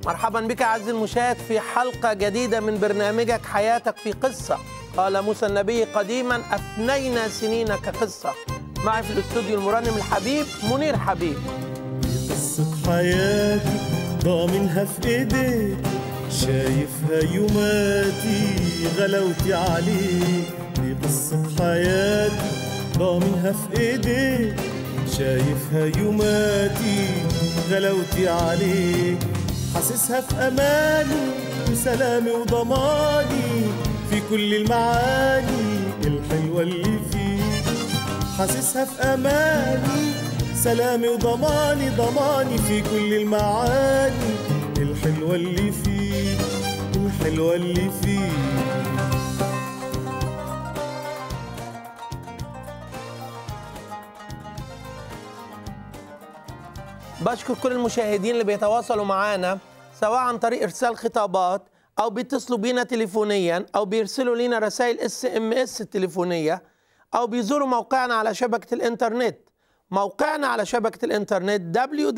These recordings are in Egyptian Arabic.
مرحبا بك عزيزي المشاهد في حلقة جديدة من برنامجك حياتك في قصة قال موسى النبي قديما أفنينا سنين كقصة معي في الاستوديو المرنم الحبيب منير حبيب قصة حياتي ضامنها في ايديك شايفها يوماتي غلاوتي عليك دي قصة حياتي ضامنها في ايديك شايفها يوماتي غلاوتي عليك حاسسها في اماني وسلامي وضماني في كل المعاني الحلوة اللي فيك حاسسها في اماني سلامي وضماني ضماني في كل المعاني الحلوة اللي فيك الحلوة اللي فيك بشكر كل المشاهدين اللي بيتواصلوا معانا سواء عن طريق ارسال خطابات او بيتصلوا بينا تليفونيا او بيرسلوا لنا رسائل اس ام اس التليفونيه او بيزوروا موقعنا على شبكه الانترنت موقعنا على شبكه الانترنت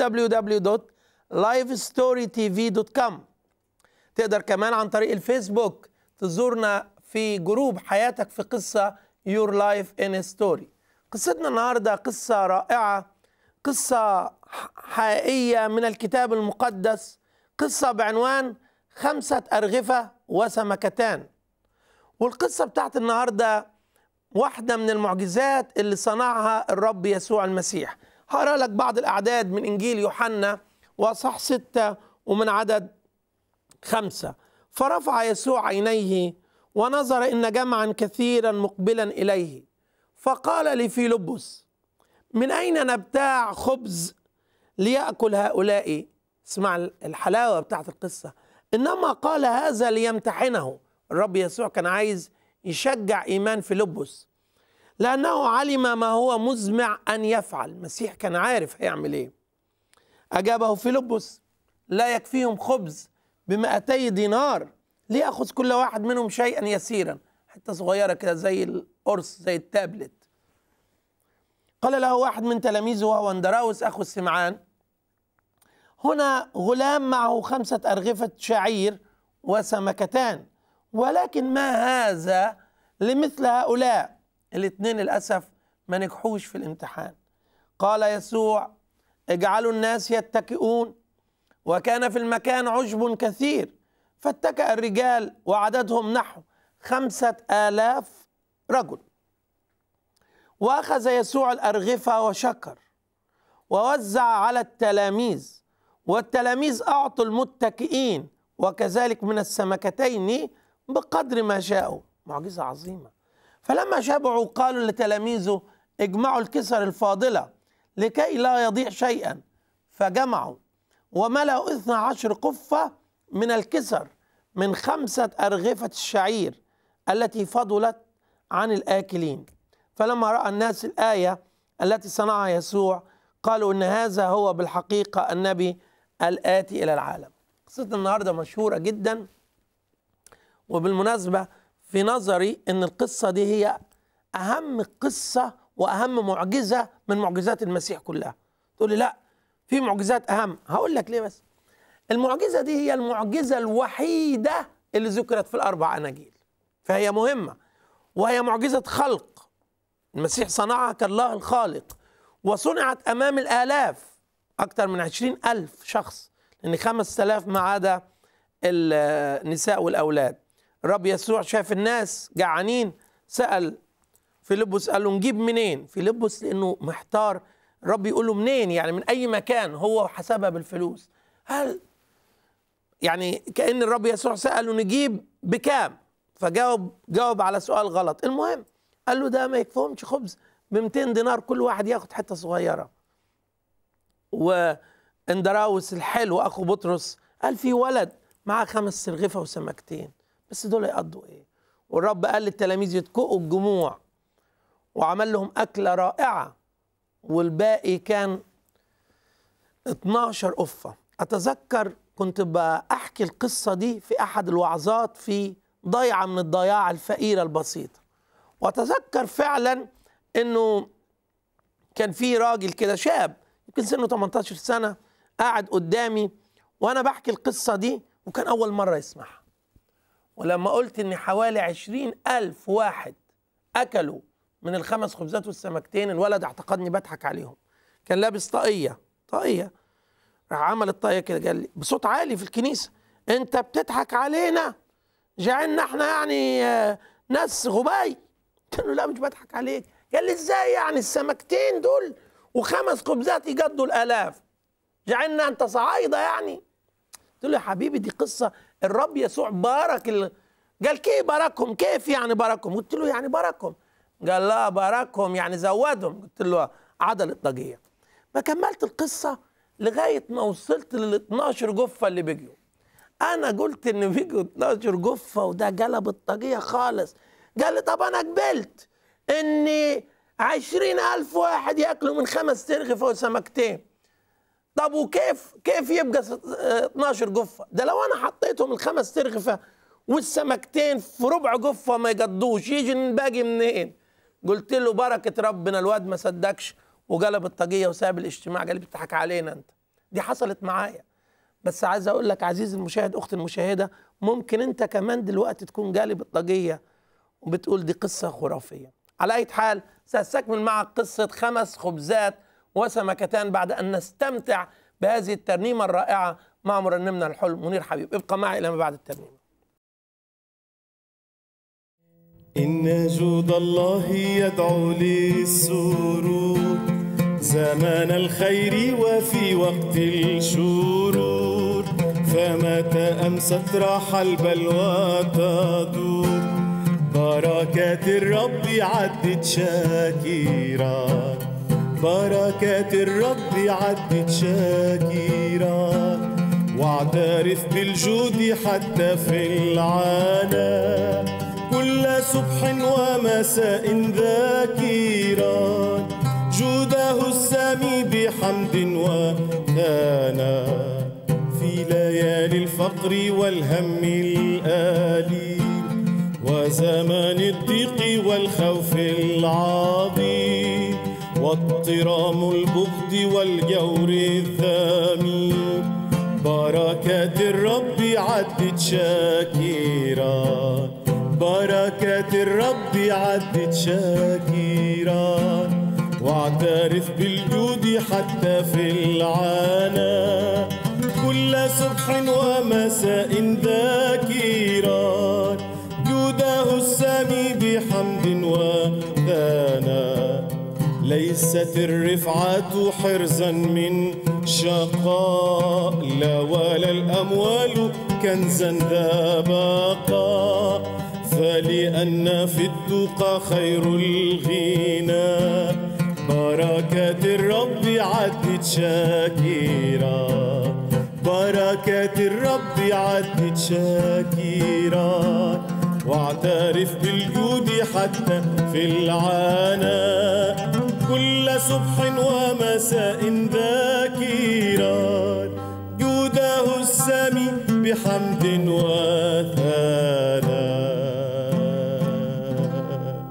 www.livestorytv.com تقدر كمان عن طريق الفيسبوك تزورنا في جروب حياتك في قصه Your Life in a Story قصتنا النهارده قصه رائعه قصة حقيقية من الكتاب المقدس قصة بعنوان خمسة أرغفة وسمكتان والقصة بتاعت النهاردة واحدة من المعجزات اللي صنعها الرب يسوع المسيح هقرا لك بعض الأعداد من إنجيل يوحنا وصح ستة ومن عدد خمسة فرفع يسوع عينيه ونظر إن جمعا كثيرا مقبلا إليه فقال لفيلبس من أين نبتاع خبز ليأكل هؤلاء اسمع الحلاوة بتاعت القصة إنما قال هذا ليمتحنه الرب يسوع كان عايز يشجع إيمان فيلبس لأنه علم ما هو مزمع أن يفعل المسيح كان عارف هيعمل إيه أجابه فيلبس لا يكفيهم خبز بمئتي دينار ليأخذ كل واحد منهم شيئا يسيرا حتة صغيرة كده زي القرص زي التابلت قال له واحد من تلاميذه وهو اندراوس اخو سمعان هنا غلام معه خمسه ارغفه شعير وسمكتان ولكن ما هذا لمثل هؤلاء الاثنين للاسف ما نجحوش في الامتحان قال يسوع اجعلوا الناس يتكئون وكان في المكان عشب كثير فاتكأ الرجال وعددهم نحو خمسة آلاف رجل واخذ يسوع الارغفه وشكر ووزع على التلاميذ والتلاميذ اعطوا المتكئين وكذلك من السمكتين بقدر ما شاءوا معجزه عظيمه فلما شبعوا قالوا لتلاميذه اجمعوا الكسر الفاضله لكي لا يضيع شيئا فجمعوا وملأوا اثنا عشر قفة من الكسر من خمسة أرغفة الشعير التي فضلت عن الآكلين فلما راى الناس الايه التي صنعها يسوع قالوا ان هذا هو بالحقيقه النبي الاتي الى العالم قصتنا النهارده مشهوره جدا وبالمناسبه في نظري ان القصه دي هي اهم قصه واهم معجزه من معجزات المسيح كلها تقول لي لا في معجزات اهم هقول لك ليه بس المعجزه دي هي المعجزه الوحيده اللي ذكرت في الاربع اناجيل فهي مهمه وهي معجزه خلق المسيح صنعها كالله الخالق وصنعت أمام الآلاف أكثر من عشرين ألف شخص لأن خمس آلاف ما عدا النساء والأولاد الرب يسوع شاف الناس جعانين سأل فيلبس قال له نجيب منين فيلبس لأنه محتار الرب يقول له منين يعني من أي مكان هو حسبها بالفلوس هل يعني كأن الرب يسوع سأله نجيب بكام فجاوب جاوب على سؤال غلط المهم قال له ده ما يكفهمش خبز ب 200 دينار كل واحد ياخد حته صغيره واندراوس الحلو اخو بطرس قال في ولد معاه خمس سرغفه وسمكتين بس دول يقضوا ايه والرب قال للتلاميذ يتكئوا الجموع وعمل لهم اكله رائعه والباقي كان 12 قفه اتذكر كنت بحكي القصه دي في احد الوعظات في ضيعه من الضياع الفقيره البسيطه واتذكر فعلا انه كان في راجل كده شاب يمكن سنه 18 سنه قاعد قدامي وانا بحكي القصه دي وكان اول مره يسمعها ولما قلت ان حوالي عشرين الف واحد اكلوا من الخمس خبزات والسمكتين الولد اعتقدني بضحك عليهم كان لابس طاقيه طاقيه راح عمل الطاقيه كده قال لي بصوت عالي في الكنيسه انت بتضحك علينا جعلنا احنا يعني آه، ناس غباي قلت له لا مش بضحك عليك قال لي ازاي يعني السمكتين دول وخمس خبزات يقضوا الالاف جعلنا انت صعايده يعني قلت له يا حبيبي دي قصه الرب يسوع بارك ال... قال كيف باركهم كيف يعني باركهم قلت له يعني باركهم قال لا باركهم يعني زودهم قلت له عدل الطاقيه فكملت القصه لغايه ما وصلت لل 12 جفه اللي بيجوا انا قلت ان بيجوا 12 جفه وده قلب الطاقيه خالص قال لي طب انا قبلت ان عشرين ألف واحد ياكلوا من خمس ترغفة وسمكتين طب وكيف كيف يبقى ست- اه 12 جفه ده لو انا حطيتهم الخمس ترغفه والسمكتين في ربع جفه ما يقضوش يجي الباقي منين قلت له بركه ربنا الواد ما صدقش وقلب الطاقيه وساب الاجتماع قال لي بتضحك علينا انت دي حصلت معايا بس عايز اقول لك عزيزي المشاهد اختي المشاهده ممكن انت كمان دلوقتي تكون قالب الطاقيه وبتقول دي قصه خرافيه على اي حال ساستكمل معك قصه خمس خبزات وسمكتان بعد ان نستمتع بهذه الترنيمه الرائعه مع مرنمنا الحلم منير حبيب ابقى معي الى ما بعد الترنيمه إن جود الله يدعو للسرور زمان الخير وفي وقت الشرور فمتى أمست راح البلوى تدور بركات الرب عدت شاكرا بركات الرب عدت شاكرا واعترف بالجود حتى في العالم كل صبح ومساء ذاكرا جوده السامي بحمد وثناء في ليالي الفقر والهم الآليم وزمان الضيق والخوف العظيم واضطرام البغض والجور الذميم بركات الرب عدت شاكرا بركات الرب عدت شاكرا واعترف بالجود حتى في العنا كل صبح ومساء ذاكرا جوده السامي بحمد وثناء ليست الرفعة حرزا من شقاء لا ولا الأموال كنزا ذا بقاء فلأن في التقى خير الغنى بركات الرب عدت شاكرا بركات الرب عدت شاكرا واعترف بالجود حتى في العنا كل صبح ومساء ذاكرا جوده السامي بحمد وثناء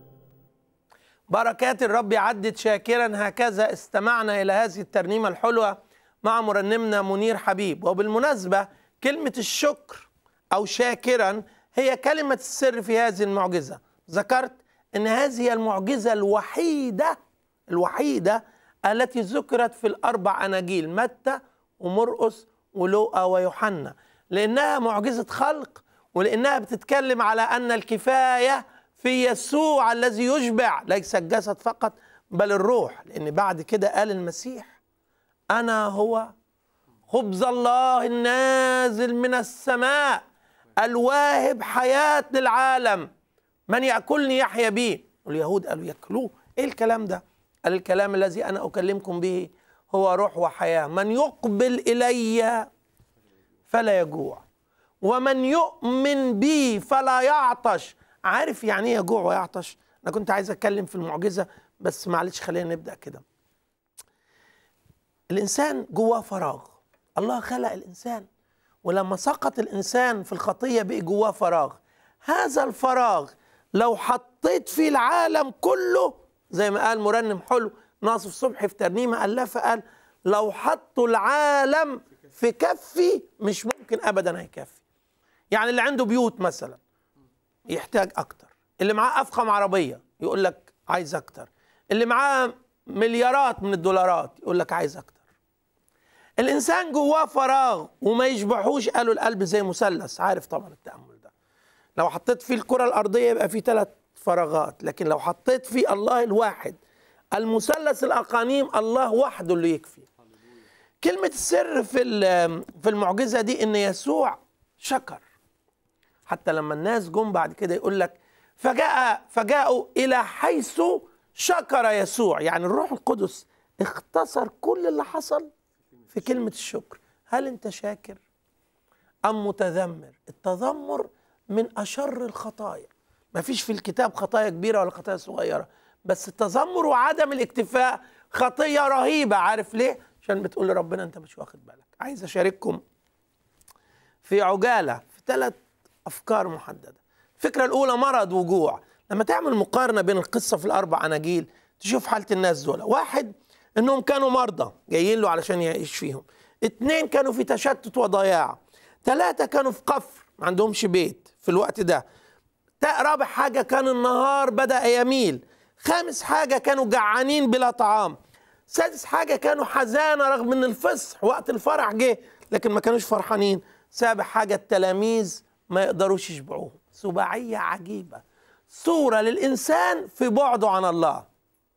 بركات الرب عدت شاكرا هكذا استمعنا الى هذه الترنيمه الحلوه مع مرنمنا منير حبيب وبالمناسبه كلمه الشكر او شاكرا هي كلمه السر في هذه المعجزه ذكرت ان هذه هي المعجزه الوحيده الوحيده التي ذكرت في الاربع اناجيل متى ومرقس ولوقا ويوحنا لانها معجزه خلق ولانها بتتكلم على ان الكفايه في يسوع الذي يشبع ليس الجسد فقط بل الروح لان بعد كده قال المسيح انا هو خبز الله النازل من السماء الواهب حياه للعالم من ياكلني يحيا بي واليهود قالوا ياكلوه ايه الكلام ده قال الكلام الذي انا اكلمكم به هو روح وحياه من يقبل الي فلا يجوع ومن يؤمن بي فلا يعطش عارف يعني ايه يجوع ويعطش انا كنت عايز اتكلم في المعجزه بس معلش خلينا نبدا كده الانسان جواه فراغ الله خلق الانسان ولما سقط الانسان في الخطيه بقي جواه فراغ هذا الفراغ لو حطيت فيه العالم كله زي ما قال مرنم حلو ناصف صبحي في ترنيمه الفه قال لو حطوا العالم في كفي مش ممكن ابدا هيكفي يعني اللي عنده بيوت مثلا يحتاج اكتر اللي معاه افخم عربيه يقول لك عايز اكتر اللي معاه مليارات من الدولارات يقول لك عايز اكتر الانسان جواه فراغ وما يشبعهوش قالوا القلب زي مثلث عارف طبعا التامل ده لو حطيت فيه الكره الارضيه يبقى فيه ثلاث فراغات لكن لو حطيت فيه الله الواحد المثلث الاقانيم الله وحده اللي يكفي كلمه السر في ال- في المعجزه دي ان يسوع شكر حتى لما الناس جم بعد كده يقول لك فجاء فجاءوا الى حيث شكر يسوع يعني الروح القدس اختصر كل اللي حصل في كلمه الشكر هل انت شاكر ام متذمر التذمر من اشر الخطايا ما فيش في الكتاب خطايا كبيره ولا خطايا صغيره بس التذمر وعدم الاكتفاء خطيه رهيبه عارف ليه عشان بتقول لربنا انت مش واخد بالك عايز اشارككم في عجاله في ثلاث افكار محدده الفكره الاولى مرض وجوع لما تعمل مقارنه بين القصه في الاربع اناجيل تشوف حاله الناس دول واحد انهم كانوا مرضى جايين له علشان يعيش فيهم اتنين كانوا في تشتت وضياع ثلاثة كانوا في قفر ما عندهمش بيت في الوقت ده تا- رابع حاجة كان النهار بدأ يميل خامس حاجة كانوا جعانين بلا طعام سادس حاجة كانوا حزانة رغم ان الفصح وقت الفرح جه لكن ما كانوش فرحانين سابع حاجة التلاميذ ما يقدروش يشبعوهم سباعية عجيبة صورة للإنسان في بعده عن الله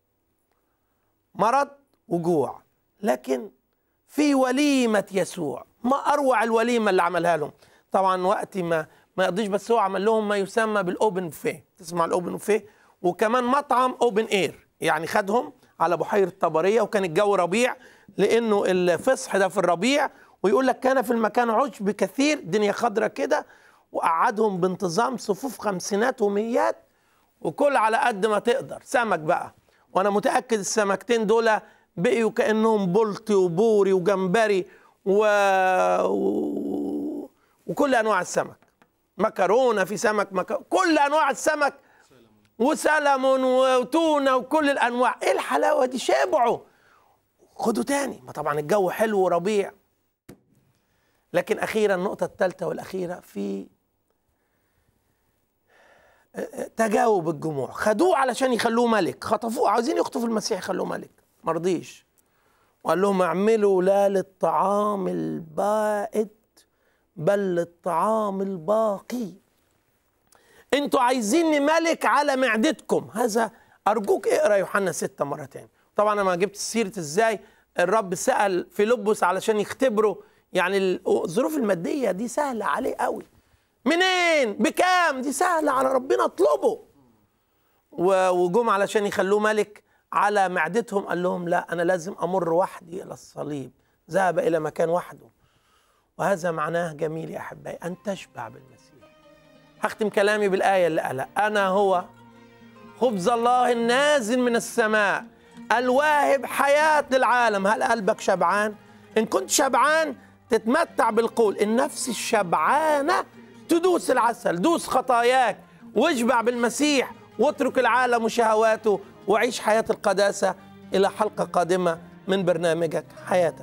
مرض وجوع لكن في وليمة يسوع ما أروع الوليمة اللي عملها لهم طبعا وقت ما ما يقضيش بس هو عمل لهم ما يسمى بالأوبن بوفيه تسمع الأوبن بوفيه وكمان مطعم أوبن إير يعني خدهم على بحيرة طبرية وكان الجو ربيع لأنه الفصح ده في الربيع ويقول لك كان في المكان عشب كثير دنيا خضرة كده وقعدهم بانتظام صفوف خمسينات وميات وكل على قد ما تقدر سمك بقى وانا متاكد السمكتين دول بقيوا كانهم بلطي وبوري وجمبري و... و... وكل انواع السمك مكرونه في سمك مك... كل انواع السمك وسلمون وتونه وكل الانواع ايه الحلاوه دي شبعوا خدوا تاني ما طبعا الجو حلو وربيع لكن اخيرا النقطه الثالثه والاخيره في تجاوب الجموع خدوه علشان يخلوه ملك خطفوه عاوزين يخطفوا المسيح يخلوه ملك مرضيش وقال لهم اعملوا لا للطعام البائد بل للطعام الباقي انتوا عايزيني ملك على معدتكم هذا ارجوك اقرا يوحنا ستة مرة تاني طبعا انا ما جبت سيرة ازاي الرب سأل فيلبس علشان يختبره يعني الظروف المادية دي سهلة عليه قوي منين بكام دي سهلة على ربنا اطلبه و- وجم علشان يخلوه ملك على معدتهم قال لهم لا أنا لازم أمر وحدي إلى الصليب ذهب إلى مكان وحده وهذا معناه جميل يا أحبائي أن تشبع بالمسيح هختم كلامي بالآية اللي قالها أنا هو خبز الله النازل من السماء الواهب حياة للعالم هل قلبك شبعان؟ إن كنت شبعان تتمتع بالقول النفس الشبعانة تدوس العسل دوس خطاياك واشبع بالمسيح واترك العالم وشهواته وعيش حياة القداسة إلى حلقة قادمة من برنامجك حياتك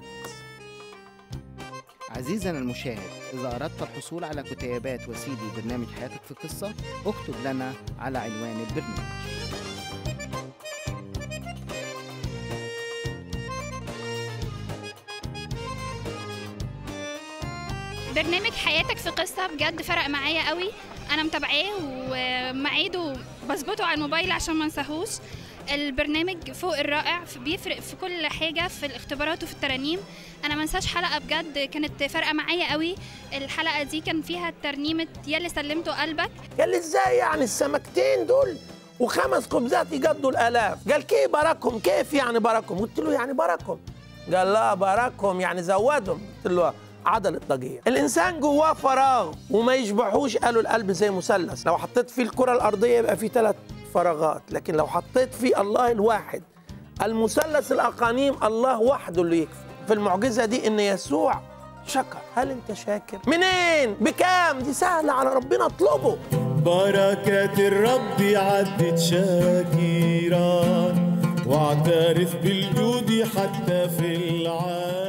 عزيزنا المشاهد إذا أردت الحصول على كتيبات وسيدي برنامج حياتك في قصة اكتب لنا على عنوان البرنامج برنامج حياتك في قصة بجد فرق معايا قوي أنا متابعاه ومعيده بظبطه على الموبايل عشان ما انساهوش البرنامج فوق الرائع بيفرق في كل حاجة في الاختبارات وفي الترانيم أنا ما انساش حلقة بجد كانت فارقة معايا قوي الحلقة دي كان فيها ترنيمة يلي سلمته قلبك قال لي ازاي يعني السمكتين دول وخمس خبزات يجدوا الالاف قال كيف باركهم كيف يعني باركهم قلت له يعني باركهم قال لا باركهم يعني زودهم قلت له عدل الضجيع الانسان جواه فراغ وما يشبعهوش قالوا القلب زي مثلث لو حطيت فيه الكره الارضيه يبقى فيه ثلاث فراغات لكن لو حطيت فيه الله الواحد المثلث الاقانيم الله وحده اللي يكفي في المعجزه دي ان يسوع شكر هل انت شاكر منين بكام دي سهله على ربنا اطلبه بركات الرب عدت شاكرا واعترف بالجود حتى في العالم